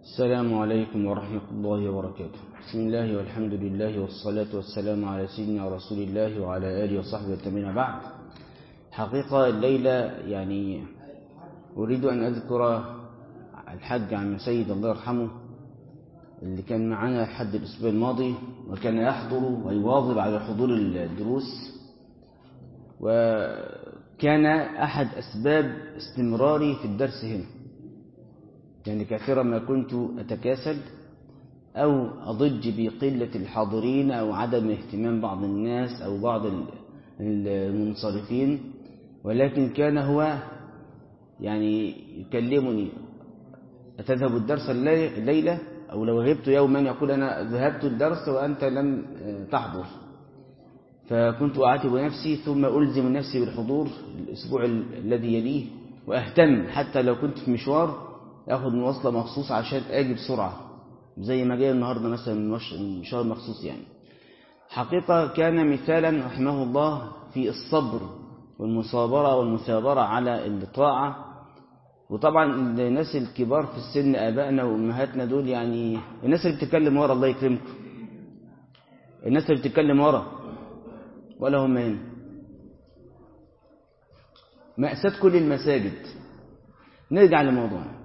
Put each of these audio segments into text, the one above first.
السلام عليكم ورحمة الله وبركاته بسم الله والحمد لله والصلاة والسلام على سيدنا رسول الله وعلى آله وصحبه التمين بعد حقيقة الليلة يعني أريد أن أذكر الحج عن سيد الله يرحمه اللي كان معنا لحد الأسبوع الماضي وكان يحضر ويواظب على حضور الدروس وكان أحد أسباب استمراري في الدرس هنا يعني كثيرا ما كنت أتكاسل أو أضج بقلة الحاضرين أو عدم اهتمام بعض الناس أو بعض المنصرفين ولكن كان هو يعني يكلمني أتذهب الدرس الليلة أو لو غبت يوما يقول أنا ذهبت الدرس وأنت لم تحضر فكنت أعاتب نفسي ثم ألزم نفسي بالحضور الأسبوع الذي يليه وأهتم حتى لو كنت في مشوار أخذ مواصلة مخصوص عشان أجي بسرعة زي ما جاي النهاردة مثلا مشوار مخصوص يعني حقيقة كان مثالا رحمه الله في الصبر والمصابرة والمثابرة على الطاعة وطبعا الناس الكبار في السن آبائنا وأمهاتنا دول يعني الناس اللي بتتكلم ورا الله يكرمكم الناس اللي بتتكلم ورا ولا هم هنا مأساة كل المساجد نرجع لموضوعنا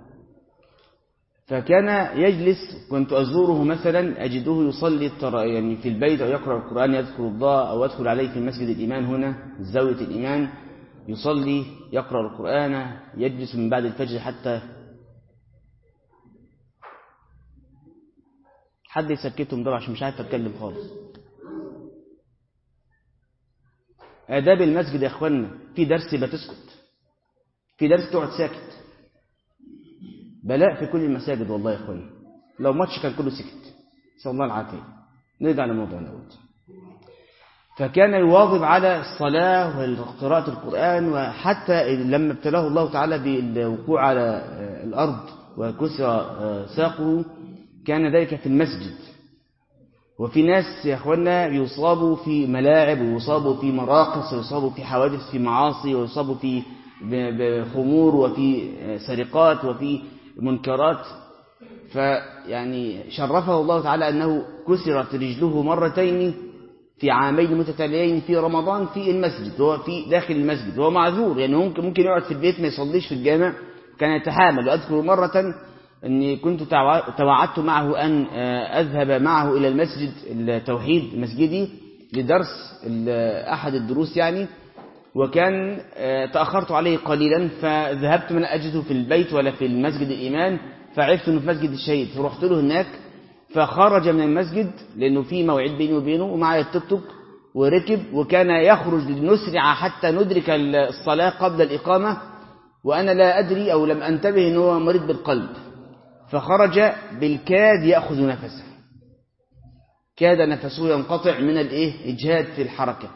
فكان يجلس كنت أزوره مثلا أجده يصلي يعني في البيت أو يقرأ القرآن يذكر الله أو أدخل عليه في مسجد الإيمان هنا زاوية الإيمان يصلي يقرأ القرآن يجلس من بعد الفجر حتى حد يسكتهم ده عشان مش عارف أتكلم خالص آداب المسجد يا إخوانا في درس يبقى تسكت في درس تقعد ساكت بلاء في كل المساجد والله يا إخوانا لو ماتش كان كله سكت نسأل الله العافية نرجع لموضوعنا أول فكان يواظب على الصلاة وقراءة القرآن وحتى لما ابتلاه الله تعالى بالوقوع على الأرض وكسر ساقه كان ذلك في المسجد وفي ناس يا أخوانا يصابوا في ملاعب ويصابوا في مراقص ويصابوا في حوادث في معاصي ويصابوا في بخمور وفي سرقات وفي منكرات فيعني شرفه الله تعالى أنه كسرت رجله مرتين في عامين متتاليين في رمضان في المسجد هو في داخل المسجد هو معذور يعني ممكن ممكن يقعد في البيت ما يصليش في الجامع كان يتحامل وأذكر مرة أني كنت توعدت معه أن أذهب معه إلى المسجد التوحيد مسجدي لدرس أحد الدروس يعني وكان تأخرت عليه قليلا فذهبت من أجده في البيت ولا في المسجد الإيمان فعرفت أنه في مسجد الشهيد فرحت له هناك فخرج من المسجد لأنه في موعد بيني وبينه ومعي التوك توك وركب وكان يخرج لنسرع حتى ندرك الصلاة قبل الإقامة وأنا لا أدري أو لم أنتبه أنه مريض بالقلب فخرج بالكاد يأخذ نفسه كاد نفسه ينقطع من الإيه إجهاد في الحركة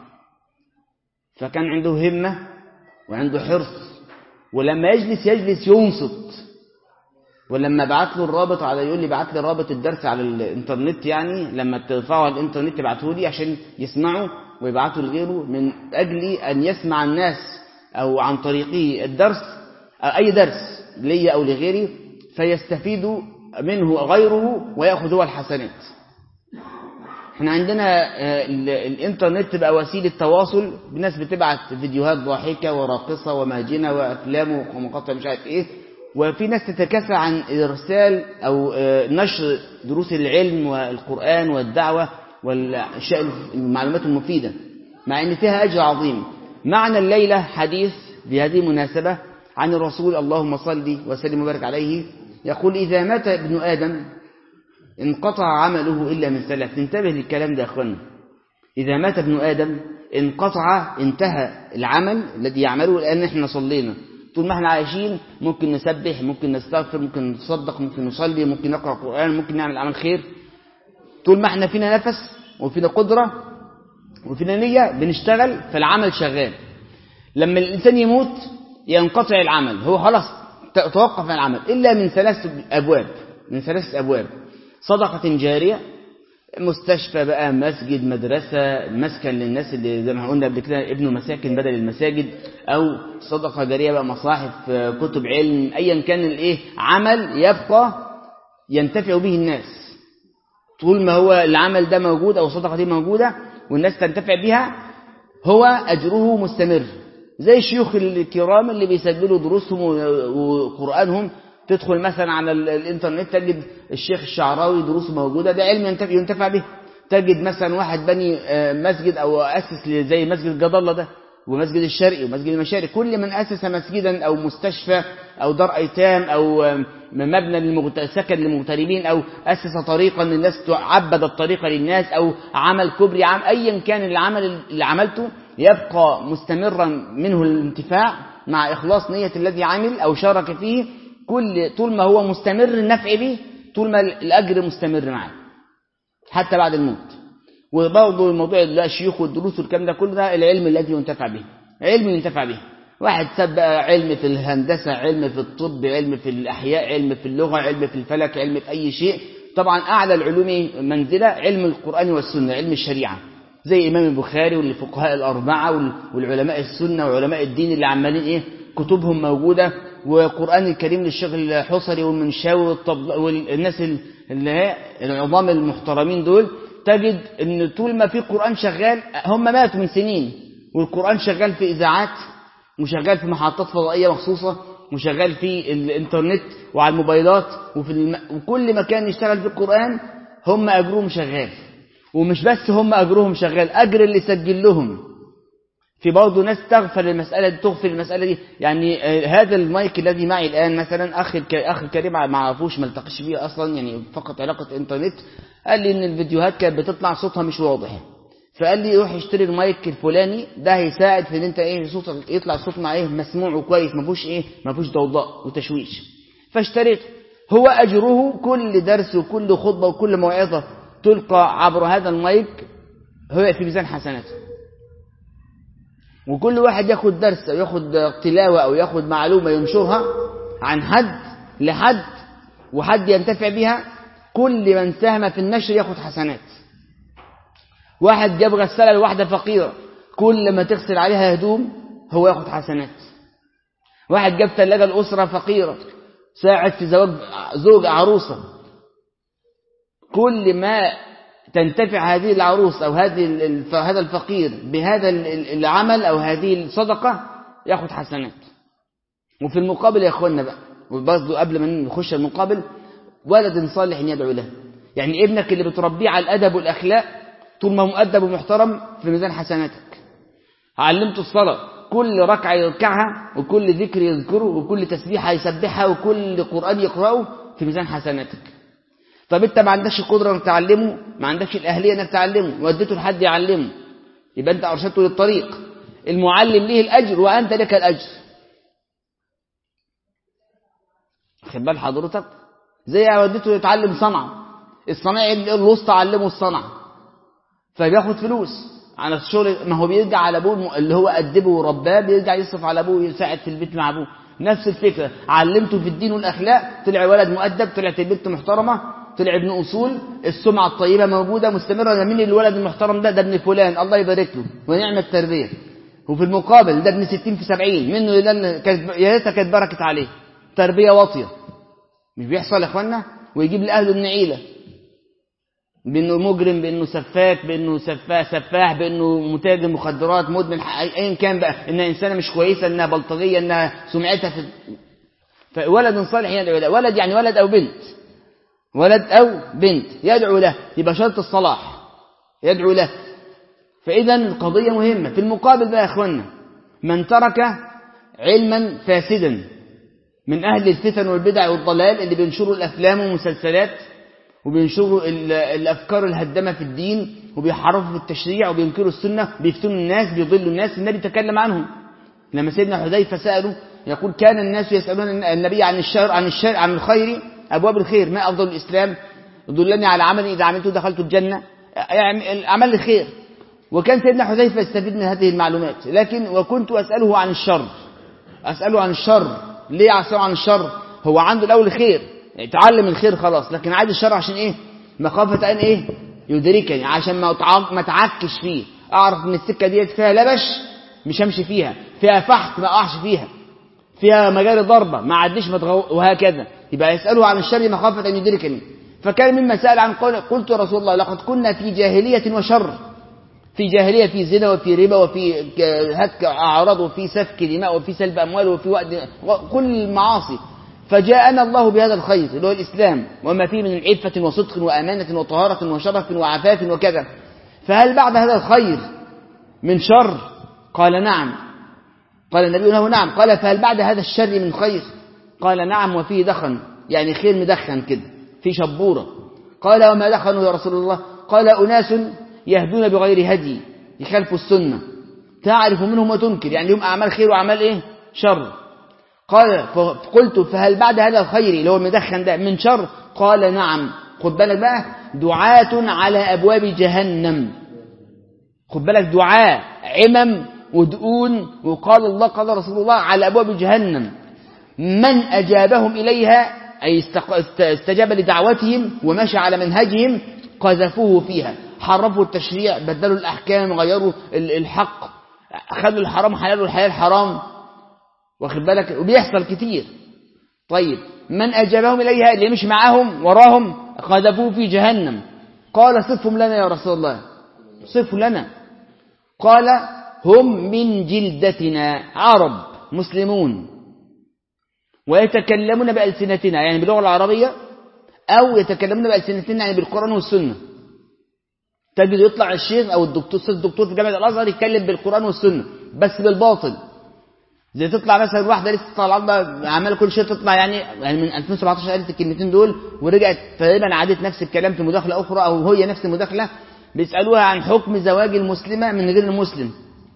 فكان عنده همة وعنده حرص ولما يجلس يجلس ينصت ولما بعت له الرابط على يقول لي بعت لي رابط الدرس على الانترنت يعني لما ترفعه على الانترنت ابعته لي عشان يسمعه ويبعته لغيره من أجل أن يسمع الناس أو عن طريقه الدرس أو أي درس لي أو لغيري فيستفيد منه غيره ويأخذ هو الحسنات احنا عندنا الانترنت بقى وسيلة تواصل الناس بتبعت فيديوهات ضاحكة وراقصة وماجنة وأفلام ومقاطع مش عارف ايه وفي ناس تتكاسل عن إرسال أو نشر دروس العلم والقرآن والدعوة والأشياء المعلومات المفيدة مع أن فيها أجر عظيم معنى الليلة حديث بهذه المناسبة عن الرسول اللهم صل وسلم وبارك عليه يقول إذا مات ابن آدم انقطع عمله إلا من ثلاث انتبه للكلام ده يا أخوانا إذا مات ابن آدم انقطع انتهى العمل الذي يعمله لأن احنا صلينا طول ما احنا عايشين ممكن نسبح ممكن نستغفر ممكن نتصدق ممكن نصلي ممكن نقرأ القرآن ممكن نعمل عمل خير طول ما احنا فينا نفس وفينا قدرة وفينا نية بنشتغل فالعمل شغال لما الإنسان يموت ينقطع العمل هو خلاص توقف عن العمل إلا من ثلاث أبواب من ثلاث أبواب صدقة جارية مستشفى بقى مسجد مدرسة مسكن للناس اللي زي ما قلنا قبل كده ابنوا مساكن بدل المساجد أو صدقة جارية بقى مصاحف كتب علم أيا كان الإيه عمل يبقى ينتفع به الناس طول ما هو العمل ده موجود أو الصدقة دي موجودة والناس تنتفع بها هو أجره مستمر زي الشيوخ الكرام اللي بيسجلوا دروسهم وقرآنهم تدخل مثلا على الانترنت تجد الشيخ الشعراوي دروسه موجودة ده علم ينتفع, ينتفع به تجد مثلا واحد بني مسجد أو أسس زي مسجد جد الله ده ومسجد الشرقي ومسجد المشارق كل من أسس مسجدا أو مستشفى أو دار أيتام أو مبنى سكن للمغتربين أو أسس طريقا للناس عبد الطريقة للناس أو عمل كبري عام أيا كان العمل اللي عملته يبقى مستمرا منه الانتفاع مع إخلاص نية الذي عمل أو شارك فيه كل طول ما هو مستمر النفع به طول ما الأجر مستمر معه حتى بعد الموت وبرضه الموضوع الشيوخ والدروس والكلام ده كل ده العلم الذي ينتفع به علم ينتفع به واحد ساب علم في الهندسة علم في الطب علم في الأحياء علم في اللغة علم في الفلك علم في أي شيء طبعا أعلى العلوم منزلة علم القرآن والسنة علم الشريعة زي إمام البخاري والفقهاء الأربعة والعلماء السنة وعلماء الدين اللي عمالين إيه كتبهم موجودة وقرآن الكريم للشيخ الحصري والمنشاوي والناس اللي هي العظام المحترمين دول تجد ان طول ما في قرآن شغال هم ماتوا من سنين والقرآن شغال في إذاعات وشغال في محطات فضائية مخصوصة وشغال في الانترنت وعلى الموبايلات وفي الم... وكل مكان يشتغل في القرآن هم أجرهم شغال ومش بس هم أجرهم شغال أجر اللي سجل لهم في برضه ناس تغفل المسألة دي تغفل المسألة دي يعني هذا المايك الذي معي الآن مثلا أخي أخي الكريم ما اعرفوش ما التقيش بيه أصلا يعني فقط علاقة إنترنت قال لي إن الفيديوهات كانت بتطلع صوتها مش واضح فقال لي روح اشتري المايك الفلاني ده هيساعد في ان انت ايه صوتك يطلع الصوت مع ايه مسموع وكويس ما فيهوش ايه ما فيهوش ضوضاء وتشويش فاشتريته هو اجره كل درس وكل خطبه وكل موعظه تلقى عبر هذا المايك هو في ميزان حسناته وكل واحد ياخد درس او ياخد تلاوه او ياخد معلومه ينشرها عن حد لحد وحد ينتفع بها كل من ساهم في النشر ياخد حسنات واحد جاب غسالة لواحدة فقيرة كل ما تغسل عليها هدوم هو ياخد حسنات واحد جاب ثلاجة لأسرة فقيرة ساعد في زواج زوج عروسة كل ما تنتفع هذه العروس أو هذه هذا الفقير بهذا العمل أو هذه الصدقة ياخد حسنات وفي المقابل يا أخوانا بقى وبرضه قبل ما نخش المقابل ولد صالح يدعو له يعني ابنك اللي بتربيه على الأدب والأخلاق طول ما مؤدب ومحترم في ميزان حسناتك علمته الصلاة كل ركعة يركعها وكل ذكر يذكره وكل تسبيحة يسبحها وكل قرآن يقرأه في ميزان حسناتك طب انت ما عندكش القدرة انك تعلمه ما عندكش الأهلية انك تعلمه وديته لحد يعلمه يبقى انت أرشدته للطريق المعلم ليه الأجر وأنت لك الأجر خد بال حضرتك زي وديته يتعلم صنعة الصنايعي الوسطى علمه الصنعة فبياخد فلوس على الشغل ما هو بيرجع على ابوه اللي هو أدبه ورباه بيرجع يصرف على ابوه ويساعد في البيت مع ابوه نفس الفكرة علمته في الدين والأخلاق طلع ولد مؤدب طلعت البنت محترمة طلع ابن أصول السمعة الطيبة موجودة مستمرة مين الولد المحترم ده ده ابن فلان الله يبارك له ونعم التربية وفي المقابل ده ابن ستين في سبعين منه يا ريتها كانت بركت عليه تربية واطية مش بيحصل يا اخوانا ويجيب لأهله النعيلة بانه مجرم بانه سفاك بانه سفاه سفاح بانه متاجر مخدرات مدمن ايا كان بقى انها انسانه مش كويسه انها بلطجيه انها سمعتها في فولد صالح يدعو له ولد يعني ولد او بنت ولد او بنت يدعو له يبقى شرط الصلاح يدعو له فاذا القضيه مهمه في المقابل بقى يا اخوانا من ترك علما فاسدا من اهل الفتن والبدع والضلال اللي بينشروا الافلام والمسلسلات وبينشروا الأفكار الهدامة في الدين وبيحرفوا في التشريع وبينكروا السنة بيفتنوا الناس بيضلوا الناس النبي تكلم عنهم لما سيدنا حذيفة سأله يقول كان الناس يسألون النبي عن الشر عن الشر عن الخير أبواب الخير ما أفضل الإسلام دلني على عمل إذا عملته دخلت الجنة يعني عمل الخير وكان سيدنا حذيفة يستفيد من هذه المعلومات لكن وكنت أسأله عن الشر أسأله عن الشر ليه أسأله عن الشر هو عنده الأول خير اتعلم الخير خلاص لكن عايز الشر عشان ايه مخافة ان ايه يدركني عشان ما ما اتعكش فيه اعرف ان السكة ديت فيها لبش مش همشي فيها فيها فحت ما اقعش فيها فيها مجال ضربة ما عدنيش متغو... وهكذا يبقى يسأله عن الشر مخافة أن يدركني فكان مما سأل عن قول قلت يا رسول الله لقد كنا في جاهلية وشر في جاهلية في زنا وفي ربا وفي هتك أعراض وفي سفك دماء وفي سلب أموال وفي وقت كل المعاصي فجاءنا الله بهذا الخير اللي هو الإسلام وما فيه من عفة وصدق وأمانة وطهارة وشرف وعفاف وكذا فهل بعد هذا الخير من شر قال نعم قال النبي له نعم قال فهل بعد هذا الشر من خير قال نعم وفيه دخن يعني خير مدخن كده في شبورة قال وما دخنوا يا رسول الله قال أناس يهدون بغير هدي يخالفوا السنة تعرف منهم وتنكر يعني لهم أعمال خير وأعمال إيه شر قال فقلت فهل بعد هذا الخير اللي هو المدخن ده من شر قال نعم خد بالك بقى دعاة على أبواب جهنم خد بالك دعاء عمم ودؤون وقال الله قال رسول الله على أبواب جهنم من أجابهم إليها أي استجاب لدعوتهم ومشى على منهجهم قذفوه فيها حرفوا التشريع بدلوا الأحكام غيروا الحق خلوا الحرام حلال والحلال حرام واخد بالك وبيحصل كتير طيب من أجابهم إليها اللي مش معاهم وراهم قذفوه في جهنم قال صفهم لنا يا رسول الله صفوا لنا قال هم من جلدتنا عرب مسلمون ويتكلمون بألسنتنا يعني باللغة العربية أو يتكلمون بألسنتنا يعني بالقرآن والسنة تجد يطلع الشيخ أو الدكتور الدكتور في جامعة الأزهر يتكلم بالقرآن والسنة بس بالباطل زي تطلع مثلا واحدة لسه طالعة عمال كل شيء تطلع يعني يعني من 2017 قالت الكلمتين دول ورجعت تقريبا عادت نفس الكلام في مداخلة أخرى أو هي نفس المداخلة بيسألوها عن حكم زواج المسلمة من غير المسلم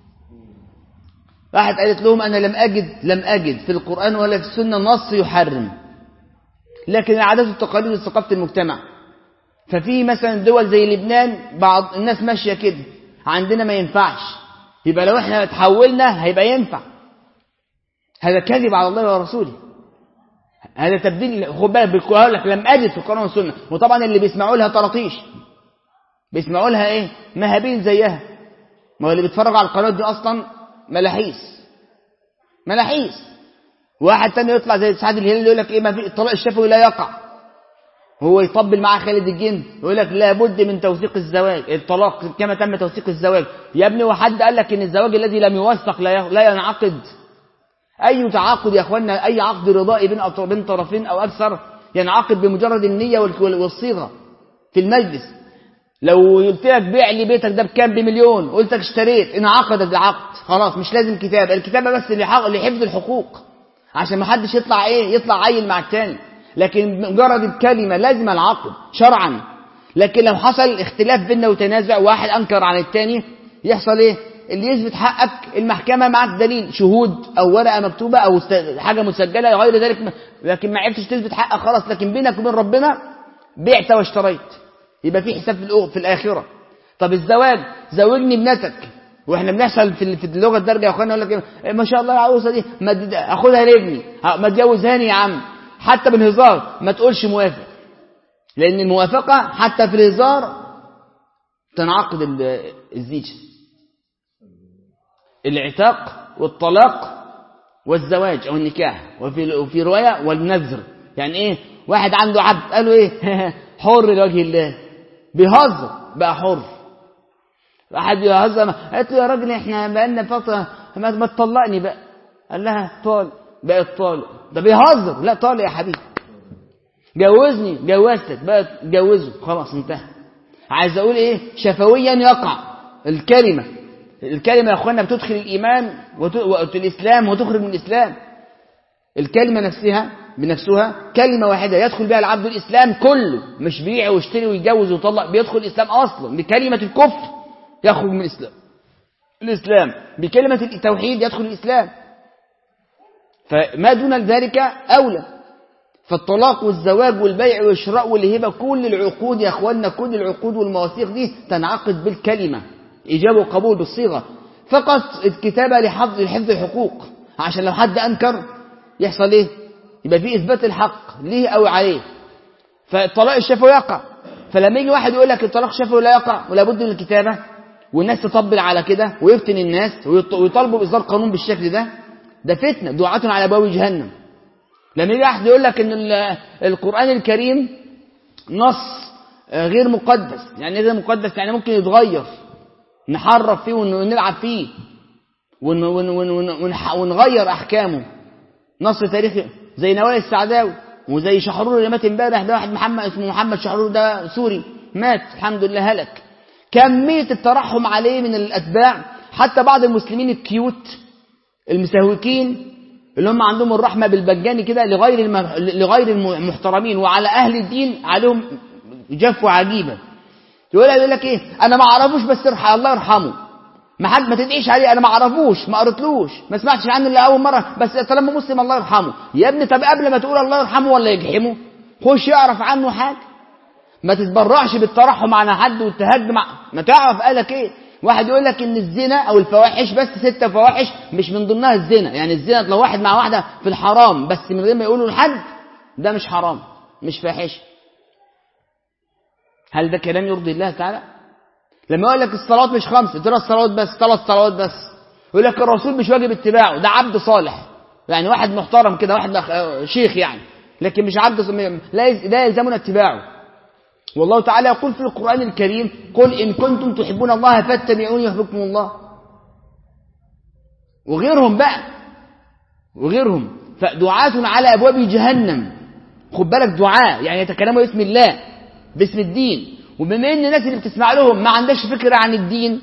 راحت قالت لهم أنا لم أجد لم أجد في القرآن ولا في السنة نص يحرم لكن العادات والتقاليد وثقافة المجتمع ففي مثلا دول زي لبنان بعض الناس ماشية كده عندنا ما ينفعش يبقى لو احنا تحولنا هيبقى ينفع هذا كذب على الله ورسوله هذا تبديل خد بالك بقول لك لم اجد في القران والسنه وطبعا اللي بيسمعوا لها طراطيش بيسمعوا لها ايه مهابيل زيها ما هو اللي بيتفرج على القناه دي اصلا ملاحيس ملاحيس واحد تاني يطلع زي سعد الهلال يقول لك ايه ما في الطلاق الشفوي لا يقع هو يطبل معاه خالد الجن يقول لك لابد من توثيق الزواج الطلاق كما تم توثيق الزواج يا ابني وحد قال لك ان الزواج الذي لم يوثق لا لا ينعقد اي تعاقد يا اخوانا اي عقد رضائي بين بين طرفين او اكثر ينعقد بمجرد النيه والصيغه في المجلس لو قلت لك بيع لي بيتك ده بكام بمليون قلت لك اشتريت انعقد العقد خلاص مش لازم كتابه الكتابه بس لحفظ الحقوق عشان ما حدش يطلع ايه يطلع عيل مع التاني لكن مجرد الكلمه لازم العقد شرعا لكن لو حصل اختلاف بيننا وتنازع واحد انكر عن التاني يحصل ايه اللي يثبت حقك المحكمة معك دليل شهود أو ورقة مكتوبة أو حاجة مسجلة غير ذلك لكن ما عرفتش تثبت حقك خلاص لكن بينك وبين ربنا بعت واشتريت يبقى في حساب في في الآخرة طب الزواج زوجني ابنتك واحنا بنحصل في في اللغه الدارجه يا اخوانا يقول لك إيه ما شاء الله العروسه دي ما اخدها لابني ما اتجوزهاني يا عم حتى بالهزار ما تقولش موافق لان الموافقه حتى في الهزار تنعقد الزيجه العتاق والطلاق والزواج او النكاح وفي وفي روايه والنذر يعني ايه واحد عنده عبد قالوا ايه حر لوجه الله بيهزر بقى حر واحد يهزر قالت له يا راجل احنا بقالنا فتره ما تطلقني بقى قال لها طالق بقت طالق ده بيهزر لا طالق يا حبيبي جوزني جوزتك بقى جوزه خلاص انتهى عايز اقول ايه شفويا يقع الكلمه الكلمة يا أخوانا بتدخل الإيمان والإسلام وتخرج من الإسلام الكلمة نفسها بنفسها كلمة واحدة يدخل بها العبد الإسلام كله مش بيع ويشتري ويتجوز ويطلق بيدخل الإسلام أصلا بكلمة الكفر يخرج من الإسلام الإسلام بكلمة التوحيد يدخل الإسلام فما دون ذلك أولى فالطلاق والزواج والبيع والشراء والهبة كل العقود يا أخوانا كل العقود والمواثيق دي تنعقد بالكلمة إجابة وقبول بالصيغة فقط الكتابة لحفظ لحفظ الحقوق عشان لو حد أنكر يحصل إيه يبقى في إثبات الحق ليه أو عليه فالطلاق الشفوي يقع فلما يجي واحد يقول لك الطلاق الشفوي لا يقع ولا بد من الكتابة والناس تطبل على كده ويفتن الناس ويطالبوا بإصدار قانون بالشكل ده ده فتنة دعاة على أبواب جهنم لما يجي أحد يقول لك إن القرآن الكريم نص غير مقدس يعني غير مقدس يعني ممكن يتغير نحرف فيه ونلعب فيه ون ون ون ونغير أحكامه نص تاريخي زي نوال السعداوي وزي شحرور اللي مات امبارح ده واحد محمد اسمه محمد شحرور ده سوري مات الحمد لله هلك كمية الترحم عليه من الأتباع حتى بعض المسلمين الكيوت المسهوكين اللي هم عندهم الرحمة بالبجاني كده لغير الم... لغير المحترمين وعلى أهل الدين عليهم جفوة عجيبة يقول يقول لك ايه انا ما اعرفوش بس ارحم الله يرحمه ما حد ما تدعيش عليه انا ما اعرفوش ما قريتلوش ما سمعتش عنه الا اول مره بس طالما مسلم الله يرحمه يا ابني طب قبل ما تقول الله يرحمه ولا يجحمه خش يعرف عنه حاجه ما تتبرعش بالترحم على حد والتهجم ما تعرف قالك ايه واحد يقول لك ان الزنا او الفواحش بس ستة فواحش مش من ضمنها الزنا يعني الزنا لو واحد مع واحده في الحرام بس من غير ما يقولوا لحد ده مش حرام مش فاحش هل ده كلام يرضي الله تعالى لما يقول لك الصلوات مش خمس ثلاث صلوات بس ثلاث صلوات بس يقول لك الرسول مش واجب اتباعه ده عبد صالح يعني واحد محترم كده واحد شيخ يعني لكن مش عبد لا لا يلزمنا اتباعه والله تعالى يقول في القرآن الكريم قل إن كنتم تحبون الله فاتبعوني يحببكم الله وغيرهم بقى وغيرهم فدعاة على أبواب جهنم خد بالك دعاء يعني يتكلموا باسم الله باسم الدين وبما ان الناس اللي بتسمع لهم ما عندهاش فكرة عن الدين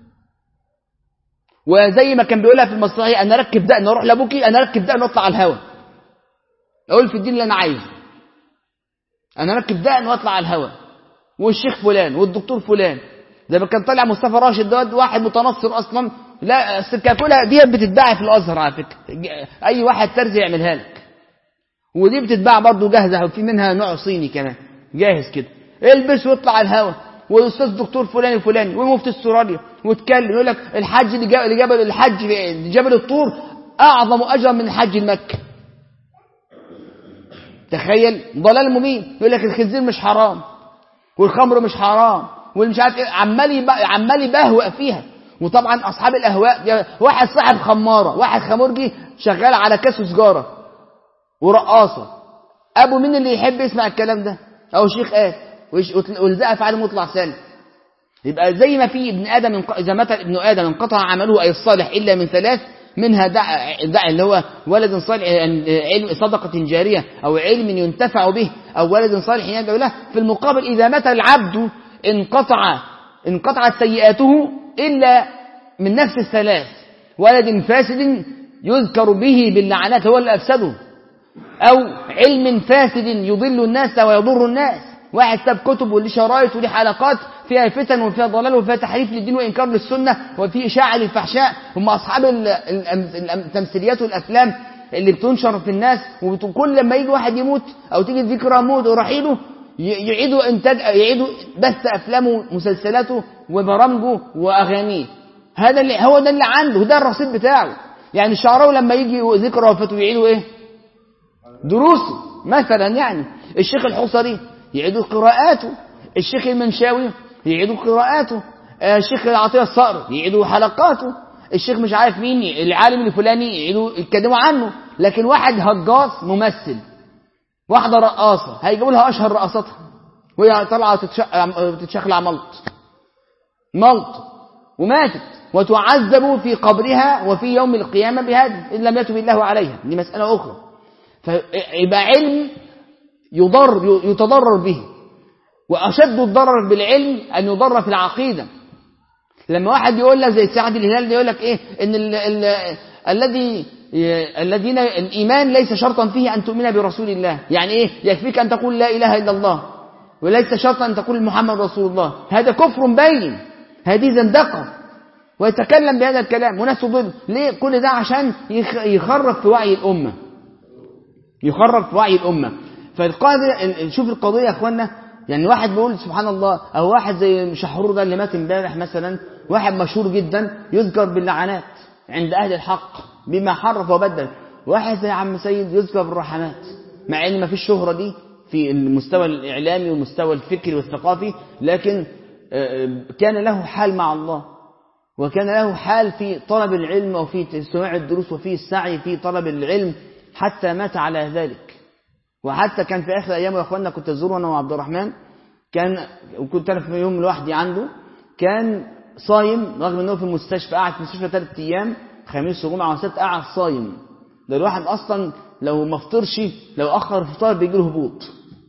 وزي ما كان بيقولها في المسرحية انا اركب دقن اروح لابوكي انا اركب دقن واطلع على الهوا اقول في الدين اللي انا عايزه انا اركب دقن واطلع على الهوا والشيخ فلان والدكتور فلان زي ما كان طالع مصطفى راشد ده واحد متنصر اصلا لا السكاكولا دي بتتباع في الازهر على فكره اي واحد ترزي يعملها لك ودي بتتباع برضه جاهزه وفي منها نوع صيني كمان جاهز كده البس واطلع على الهوا والاستاذ دكتور فلان الفلاني ومفتي استراليا واتكلم يقول لك الحج اللي جبل الحج جبل الطور اعظم اجرا من الحج المكي تخيل ضلال مبين يقول لك الخنزير مش حرام والخمر مش حرام والمش عارف ايه عمال عمال يبهوأ فيها وطبعا اصحاب الاهواء واحد صاحب خماره واحد خمرجي شغال على كاس سجاره ورقاصه ابو مين اللي يحب يسمع الكلام ده او شيخ قال والزقها في عالم مطلع سالم يبقى زي ما في ابن ادم اذا مات ابن ادم انقطع عمله اي الصالح الا من ثلاث منها دع, دع اللي هو ولد صالح علم صدقة جارية أو علم ينتفع به أو ولد صالح يدعو له في المقابل إذا مات العبد انقطع انقطعت سيئاته إلا من نفس الثلاث ولد فاسد يذكر به باللعنات هو اللي أفسده أو علم فاسد يضل الناس ويضر الناس واحد ساب كتب وليه شرايط وليه حلقات فيها فتن وفيها ضلال وفيها تحريف للدين وإنكار للسنة وفي إشاعة للفحشاء هم أصحاب التمثيليات والأفلام اللي بتنشر في الناس وكل لما يجي واحد يموت أو تيجي ذكرى موت ورحيله يعيدوا إنتاج يعيدوا بث أفلامه ومسلسلاته وبرامجه وأغانيه هذا اللي هو ده اللي عنده ده الرصيد بتاعه يعني الشعراوي لما يجي ذكرى وفاته يعيدوا إيه دروسه مثلا يعني الشيخ الحصري يعيدوا قراءاته الشيخ المنشاوي يعيدوا قراءاته الشيخ العطية الصقر يعيدوا حلقاته الشيخ مش عارف مين العالم الفلاني يعيدوا يتكلموا عنه لكن واحد هجاص ممثل واحدة رقاصة هيجيبوا لها أشهر رقصاتها وهي طالعة تتشخلع ملط ملط وماتت وتعذب في قبرها وفي يوم القيامة بهذا إن لم يتب الله عليها دي مسألة أخرى فيبقى علم يضر يتضرر به وأشد الضرر بالعلم أن يضر في العقيدة لما واحد يقول لك زي سعد الهلال يقول لك إيه إن ال ال الذي الذين الإيمان ليس شرطا فيه أن تؤمن برسول الله يعني إيه يكفيك أن تقول لا إله إلا الله وليس شرطا أن تقول محمد رسول الله هذا كفر بين هذه زندقة ويتكلم بهذا الكلام وناس تضل ليه كل ده عشان يخرب في وعي الأمة يخرب في وعي الأمة فالقاضي شوف القضية يا أخوانا يعني واحد بيقول سبحان الله أو واحد زي شحرور ده اللي مات امبارح مثلا واحد مشهور جدا يذكر باللعنات عند أهل الحق بما حرف وبدل واحد زي عم سيد يذكر بالرحمات مع ان ما فيش شهرة دي في المستوى الإعلامي والمستوى الفكري والثقافي لكن كان له حال مع الله وكان له حال في طلب العلم وفي سماع الدروس وفي السعي في طلب العلم حتى مات على ذلك وحتى كان في آخر أيامه يا أخوانا كنت أزوره أنا وعبد الرحمن كان وكنت أنا في يوم لوحدي عنده كان صايم رغم أنه في المستشفى قاعد في المستشفى ثلاث أيام خميس وجمعة وسبت قاعد صايم ده الواحد أصلا لو ما فطرش لو أخر الفطار بيجي له هبوط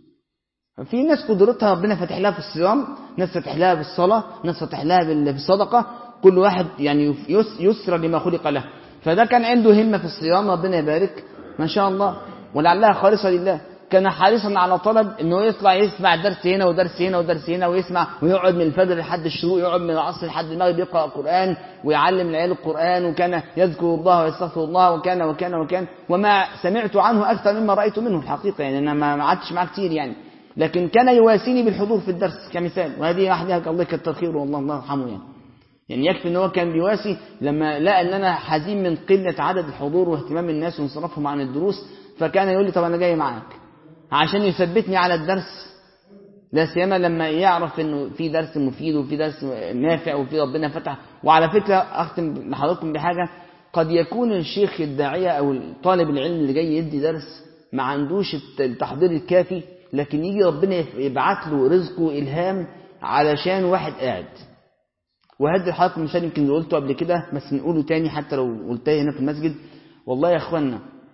في ناس قدرتها ربنا فاتح لها في الصيام ناس فاتح لها بالصلاة ناس فاتح لها بالصدقة كل واحد يعني يسر لما خلق له فده كان عنده همة في الصيام ربنا يبارك ما شاء الله ولعلها خالصة لله كان حريصا على طلب انه يطلع يسمع درس هنا ودرس هنا ودرس هنا ويسمع ويقعد من الفجر لحد الشروق يقعد من العصر لحد المغرب يقرا القران ويعلم العيال القران وكان يذكر الله ويستغفر الله وكان وكان وكان وما سمعت عنه اكثر مما رايت منه الحقيقه يعني انا ما قعدتش معاه كتير يعني لكن كان يواسيني بالحضور في الدرس كمثال وهذه واحدة الله كتر خيره والله الله يرحمه يعني يعني يكفي ان هو كان بيواسي لما لقى ان انا حزين من قله عدد الحضور واهتمام الناس وانصرافهم عن الدروس فكان يقول لي طب انا جاي معاك عشان يثبتني على الدرس لا سيما لما يعرف انه في درس مفيد وفي درس نافع وفي ربنا فتح وعلى فكره اختم لحضراتكم بحاجه قد يكون الشيخ الداعيه او طالب العلم اللي جاي يدي درس ما عندوش التحضير الكافي لكن يجي ربنا يبعت له رزقه الهام علشان واحد قاعد وهدي لحضراتكم مثال يمكن قلته قبل كده بس نقوله تاني حتى لو قلتها هنا في المسجد والله يا اخوانا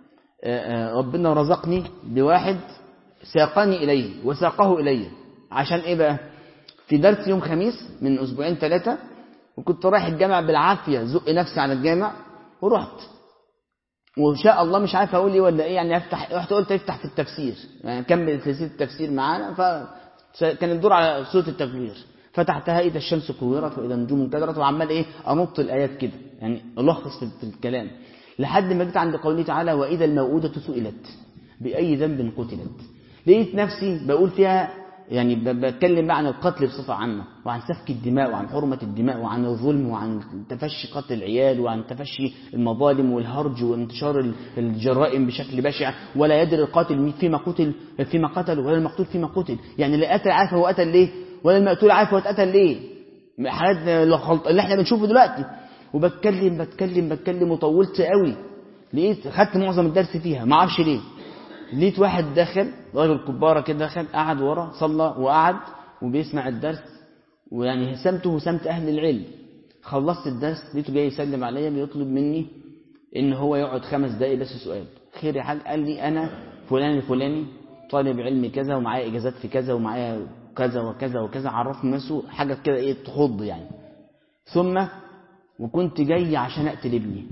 ربنا رزقني بواحد ساقني إليه وساقه إلي عشان إيه بقى في درس يوم خميس من أسبوعين ثلاثة وكنت رايح الجامع بالعافية زق نفسي على الجامع ورحت وإن شاء الله مش عارف أقول إيه ولا إيه يعني أفتح رحت قلت أفتح في التفسير يعني كمل سلسلة التفسير معانا فكان الدور على سورة التكوير فتحتها إذا الشمس كورت وإذا النجوم انكدرت وعمال إيه أنط الآيات كده يعني ألخص في الكلام لحد ما جيت عند قوله تعالى وإذا الموءودة سئلت بأي ذنب قتلت لقيت نفسي بقول فيها يعني بتكلم بقى عن القتل بصفة عامة وعن سفك الدماء وعن حرمة الدماء وعن الظلم وعن تفشي قتل العيال وعن تفشي المظالم والهرج وانتشار الجرائم بشكل بشع ولا يدري القاتل فيما قتل فيما قتل ولا المقتول فيما قتل يعني لا قتل عارف هو قتل ليه ولا المقتول عارف هو اتقتل ليه حالات اللي احنا بنشوفه دلوقتي وبتكلم بتكلم بتكلم وطولت قوي لقيت خدت معظم الدرس فيها ما اعرفش ليه لقيت واحد داخل راجل كباره كده دخل قعد ورا صلى وقعد وبيسمع الدرس ويعني سمته سمت اهل العلم خلصت الدرس لقيته جاي يسلم عليا بيطلب مني ان هو يقعد خمس دقايق بس سؤال خير يا حاج قال لي انا فلان الفلاني طالب علم كذا ومعايا اجازات في كذا ومعايا كذا وكذا وكذا عرفني نفسه حاجه كده ايه تخض يعني ثم وكنت جاي عشان اقتل ابني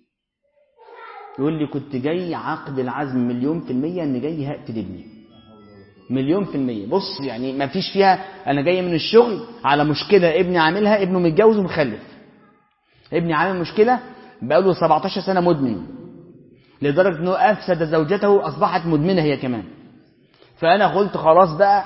يقول لي كنت جاي عقد العزم مليون في المية ان جاي هقتل ابني مليون في المية بص يعني ما فيش فيها انا جاي من الشغل على مشكلة ابني عاملها ابنه متجوز ومخلف ابني عامل مشكلة بقاله 17 سنة مدمن لدرجة انه افسد زوجته اصبحت مدمنة هي كمان فانا قلت خلاص بقى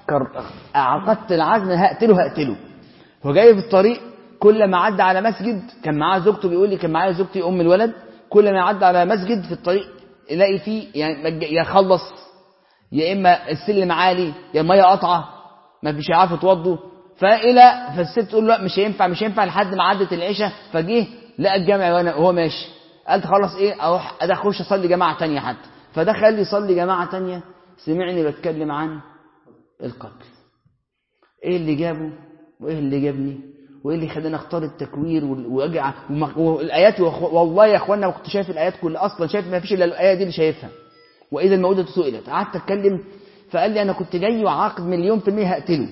عقدت العزم هقتله هقتله وجاي في الطريق كل ما عدى على مسجد كان معاه زوجته بيقول لي كان معايا زوجتي ام الولد كل ما يعدي على مسجد في الطريق يلاقي فيه يعني يخلص يا اما السلم عالي يا الميه قطعه ما فيش عارف يتوضوا فالى فالست تقول له لا مش هينفع مش هينفع لحد ما عدت العشاء فجه لقى الجامع وانا وهو ماشي قالت خلاص ايه اروح اخش اصلي جماعه ثانيه حتى فدخل لي يصلي جماعه ثانيه سمعني بتكلم عن القتل ايه اللي جابه وايه اللي جابني وايه اللي خلاني اختار التكوير واجع والايات والله يا اخوانا كنت شايف الايات كل اصلا شايف ما فيش الا الايه دي اللي شايفها واذا الموءودة سئلت قعدت اتكلم فقال لي انا كنت جاي وعاقد مليون في المية هقتله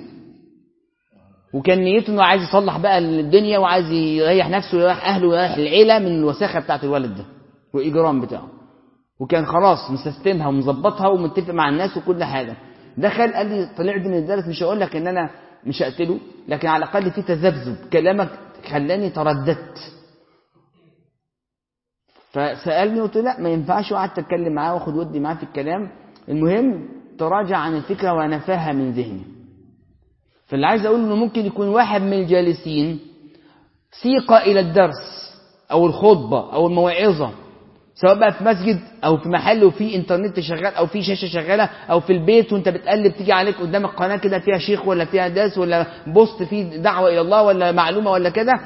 وكان نيته انه عايز يصلح بقى الدنيا وعايز يريح نفسه ويريح اهله ويريح العيله من الوساخه بتاعت الولد ده والاجرام بتاعه وكان خلاص مسستمها ومظبطها ومتفق مع الناس وكل حاجه دخل قال لي طلعت من الدرس مش هقول لك ان انا مش هقتله لكن على الاقل في تذبذب كلامك خلاني ترددت فسالني قلت لا ما ينفعش وقعدت اتكلم معاه واخد ودي معاه في الكلام المهم تراجع عن الفكره ونفاها من ذهني فاللي عايز اقول انه ممكن يكون واحد من الجالسين سيق الى الدرس او الخطبه او الموعظه سواء بقى في مسجد او في محل وفي انترنت شغال او في شاشه شغاله او في البيت وانت بتقلب تيجي عليك قدامك قناه كده فيها شيخ ولا فيها درس ولا بوست فيه دعوه الى الله ولا معلومه ولا كده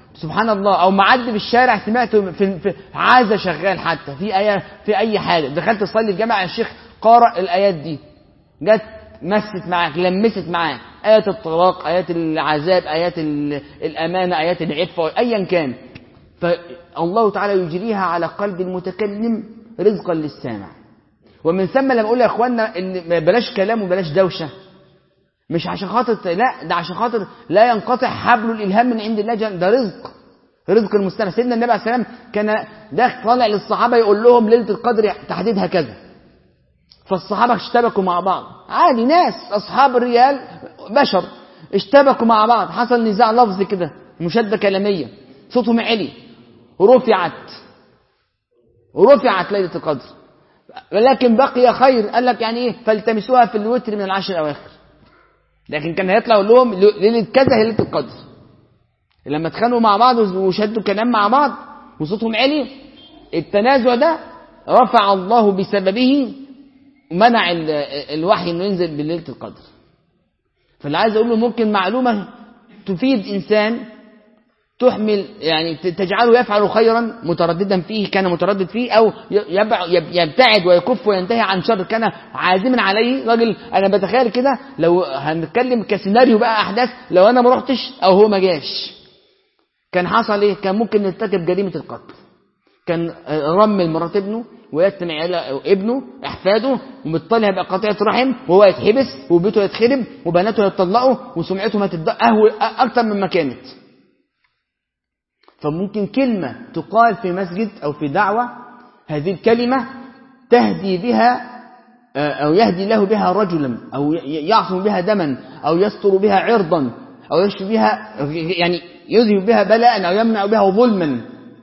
سبحان الله او معدي في الشارع سمعت في, في عازه شغال حتى في اي في اي حاجه دخلت تصلي في جامع الشيخ قارئ الايات دي جت مست معاك لمست معاك ايات الطلاق ايات العذاب ايات الامانه ايات العفه ايا كان فالله تعالى يجريها على قلب المتكلم رزقا للسامع ومن ثم لما اقول يا اخوانا ان بلاش كلام وبلاش دوشه مش عشان خاطر لا ده عشان خاطر لا ينقطع حبل الالهام من عند الله ده رزق رزق المستمع سيدنا النبي عليه السلام كان ده طالع للصحابه يقول لهم ليله القدر تحديدها كذا فالصحابه اشتبكوا مع بعض عادي ناس اصحاب الريال بشر اشتبكوا مع بعض حصل نزاع لفظي كده مشاده كلاميه صوتهم عالي رفعت رفعت ليله القدر ولكن بقي خير قال لك يعني ايه فالتمسوها في الوتر من العشر الاواخر لكن كان هيطلع يقول لهم ليله كذا هي ليله القدر لما اتخانقوا مع بعض وشدوا كلام مع بعض وصوتهم عالي التنازع ده رفع الله بسببه منع الوحي انه ينزل بليله القدر فاللي عايز اقول له ممكن معلومه تفيد انسان تحمل يعني تجعله يفعل خيرا مترددا فيه كان متردد فيه او يبتعد ويكف وينتهي عن شر كان عازما عليه راجل انا بتخيل كده لو هنتكلم كسيناريو بقى احداث لو انا ما رحتش او هو ما جاش كان حصل ايه كان ممكن نرتكب جريمه القتل كان رمل مرات ابنه ويتم ابنه احفاده ومطلع يبقى قطيعه رحم وهو يتحبس وبيته يتخرب وبناته يتطلقوا وسمعته ما تتدقه اكتر مما كانت فممكن كلمة تقال في مسجد أو في دعوة هذه الكلمة تهدي بها أو يهدي له بها رجلا أو يعصم بها دما أو يستر بها عرضا أو يشفي بها يعني يذهب بها بلاء أو يمنع بها ظلما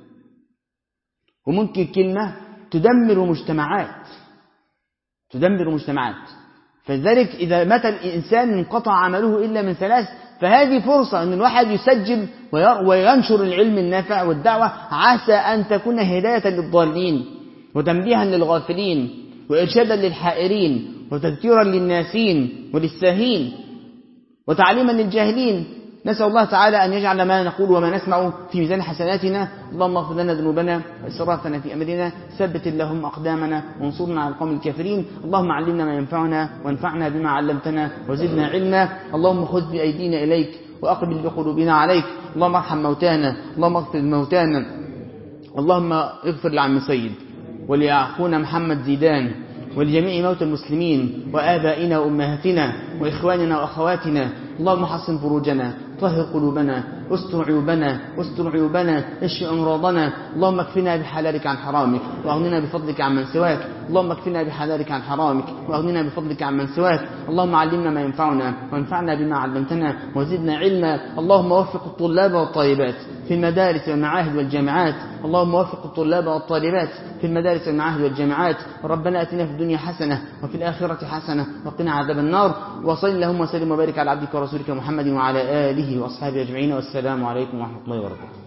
وممكن كلمة تدمر مجتمعات تدمر مجتمعات فلذلك إذا مات الإنسان انقطع عمله إلا من ثلاث فهذه فرصة أن الواحد يسجل وينشر العلم النافع والدعوة عسى أن تكون هداية للضالين وتنبيها للغافلين وإرشادا للحائرين وتذكيرا للناسين وللساهين وتعليما للجاهلين نسأل الله تعالى أن يجعل ما نقول وما نسمع في ميزان حسناتنا اللهم اغفر لنا ذنوبنا وإسرافنا في أمرنا ثبت اللهم أقدامنا وانصرنا على القوم الكافرين اللهم علمنا ما ينفعنا وانفعنا بما علمتنا وزدنا علما اللهم خذ بأيدينا إليك وأقبل بقلوبنا عليك اللهم ارحم موتانا اللهم اغفر موتانا اللهم اغفر لعم سيد ولأخونا محمد زيدان ولجميع موتى المسلمين وآبائنا وأمهاتنا وإخواننا وأخواتنا اللهم حصن فروجنا طهر قلوبنا استر عيوبنا استر عيوبنا اشف امراضنا اللهم اكفنا بحلالك عن حرامك واغننا بفضلك عن من سواك اللهم اكفنا بحلالك عن حرامك واغننا بفضلك عن من سواك اللهم علمنا ما ينفعنا وانفعنا بما علمتنا وزدنا علما اللهم وفق الطلاب والطالبات في المدارس والمعاهد والجامعات اللهم وفق الطلاب والطالبات في المدارس والمعاهد والجامعات ربنا اتنا في الدنيا حسنه وفي الاخره حسنه وقنا عذاب النار وصل اللهم وسلم وبارك على عبدك ورسولك محمد وعلى اله واصحابه اجمعين والسلام عليكم ورحمه الله وبركاته